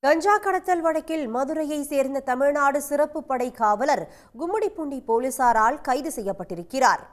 கஞ்சா கடத்தல் வழக்கில் மதுரையை சேர்ந்த தமிழ்நாடு சிறப்பு படை காவலர் கும்மிடிப்பூண்டி போலீசாரால் கைது செய்யப்பட்டிருக்கிறார்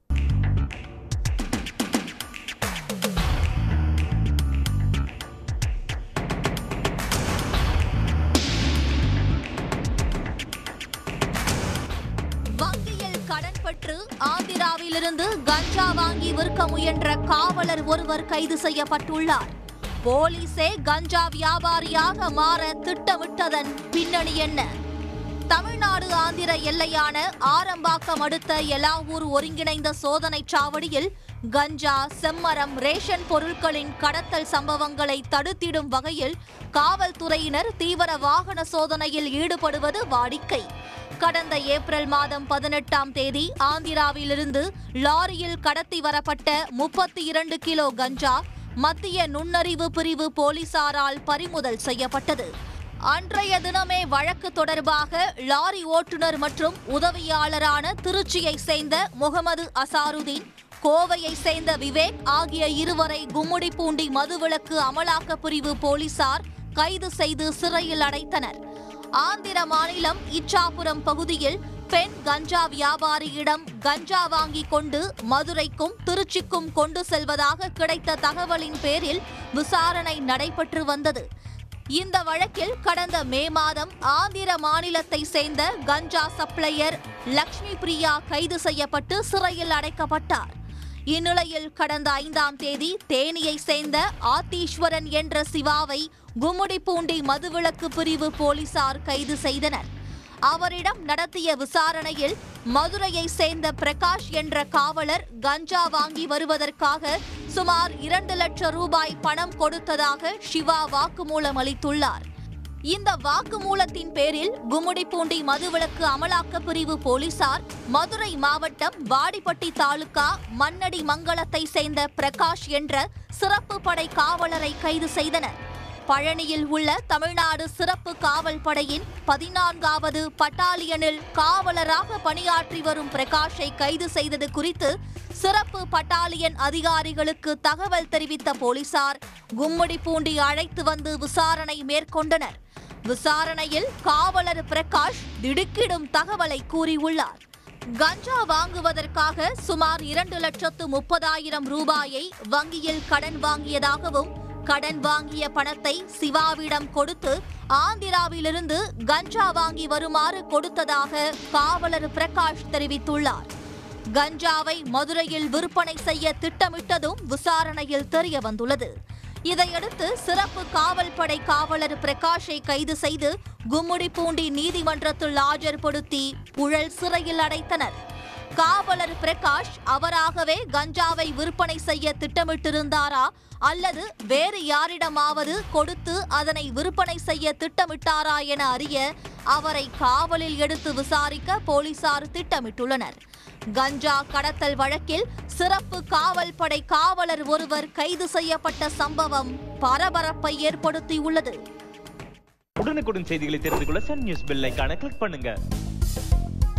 வங்கியில் கடன் பெற்று ஆந்திராவிலிருந்து கஞ்சா வாங்கி விற்க முயன்ற காவலர் ஒருவர் கைது செய்யப்பட்டுள்ளார் போலீசே கஞ்சா வியாபாரியாக மாற திட்டமிட்டதன் பின்னணி என்ன தமிழ்நாடு ஆந்திர எல்லையான ஆரம்பாக்கம் அடுத்த எலாவூர் ஒருங்கிணைந்த சோதனைச் சாவடியில் கஞ்சா செம்மரம் ரேஷன் பொருட்களின் கடத்தல் சம்பவங்களை தடுத்திடும் வகையில் காவல்துறையினர் தீவிர வாகன சோதனையில் ஈடுபடுவது வாடிக்கை கடந்த ஏப்ரல் மாதம் பதினெட்டாம் தேதி ஆந்திராவிலிருந்து லாரியில் கடத்தி வரப்பட்ட முப்பத்தி இரண்டு கிலோ கஞ்சா மத்திய நுண்ணறிவு பிரிவு போலீசாரால் பறிமுதல் செய்யப்பட்டது அன்றைய தினமே வழக்கு தொடர்பாக லாரி ஓட்டுநர் மற்றும் உதவியாளரான திருச்சியை சேர்ந்த முகமது அசாருதீன் கோவையை சேர்ந்த விவேக் ஆகிய இருவரை கும்முடிப்பூண்டி மதுவிலக்கு அமலாக்க பிரிவு போலீசார் கைது செய்து சிறையில் அடைத்தனர் ஆந்திர மாநிலம் இச்சாபுரம் பகுதியில் பெண் கஞ்சா வியாபாரியிடம் கஞ்சா வாங்கி கொண்டு மதுரைக்கும் திருச்சிக்கும் கொண்டு செல்வதாக கிடைத்த தகவலின் பேரில் விசாரணை நடைபெற்று வந்தது இந்த வழக்கில் கடந்த மே மாதம் ஆந்திர மாநிலத்தை சேர்ந்த கஞ்சா சப்ளையர் லக்ஷ்மி பிரியா கைது செய்யப்பட்டு சிறையில் அடைக்கப்பட்டார் இந்நிலையில் கடந்த ஐந்தாம் தேதி தேனியை சேர்ந்த ஆத்தீஸ்வரன் என்ற சிவாவை கும்முடிப்பூண்டி மதுவிலக்கு பிரிவு போலீசார் கைது செய்தனர் அவரிடம் நடத்திய விசாரணையில் மதுரையை சேர்ந்த பிரகாஷ் என்ற காவலர் கஞ்சா வாங்கி வருவதற்காக சுமார் இரண்டு லட்சம் ரூபாய் பணம் கொடுத்ததாக சிவா வாக்குமூலம் அளித்துள்ளார் இந்த வாக்குமூலத்தின் பேரில் கும்முடிப்பூண்டி மதுவிலக்கு அமலாக்க பிரிவு போலீசார் மதுரை மாவட்டம் வாடிப்பட்டி தாலுகா மண்ணடி மங்கலத்தை சேர்ந்த பிரகாஷ் என்ற சிறப்பு படை காவலரை கைது செய்தனர் பழனியில் உள்ள தமிழ்நாடு சிறப்பு காவல் படையின் பதினான்காவது பட்டாலியனில் காவலராக பணியாற்றி வரும் பிரகாஷை கைது செய்தது குறித்து சிறப்பு பட்டாலியன் அதிகாரிகளுக்கு தகவல் தெரிவித்த போலீசார் கும்மிடிப்பூண்டி அழைத்து வந்து விசாரணை மேற்கொண்டனர் விசாரணையில் காவலர் பிரகாஷ் திடுக்கிடும் தகவலை கூறியுள்ளார் கஞ்சா வாங்குவதற்காக சுமார் இரண்டு லட்சத்து முப்பதாயிரம் ரூபாயை வங்கியில் கடன் வாங்கியதாகவும் கடன் வாங்கிய பணத்தை சிவாவிடம் கொடுத்து ஆந்திராவிலிருந்து கஞ்சா வாங்கி வருமாறு கொடுத்ததாக காவலர் பிரகாஷ் தெரிவித்துள்ளார் கஞ்சாவை மதுரையில் விற்பனை செய்ய திட்டமிட்டதும் விசாரணையில் தெரிய வந்துள்ளது இதையடுத்து சிறப்பு காவல் படை காவலர் பிரகாஷை கைது செய்து கும்முடிப்பூண்டி நீதிமன்றத்தில் ஆஜர்படுத்தி புழல் சிறையில் அடைத்தனர் காவலர் பிரகாஷ் அவராகவே கஞ்சாவை விற்பனை செய்ய திட்டமிட்டிருந்தாரா அல்லது வேறு யாரிடமாவது கொடுத்து அதனை விற்பனை செய்ய திட்டமிட்டாரா என அறிய அவரை காவலில் எடுத்து விசாரிக்க போலீசார் திட்டமிட்டுள்ளனர் கஞ்சா கடத்தல் வழக்கில் சிறப்பு காவல் படை காவலர் ஒருவர் கைது செய்யப்பட்ட சம்பவம் பரபரப்பை ஏற்படுத்தியுள்ளது உடனுக்குடன் செய்திகளை தெரிந்து கொள்ள சன் நியூஸ் பெல் ஐகானை கிளிக் பண்ணுங்க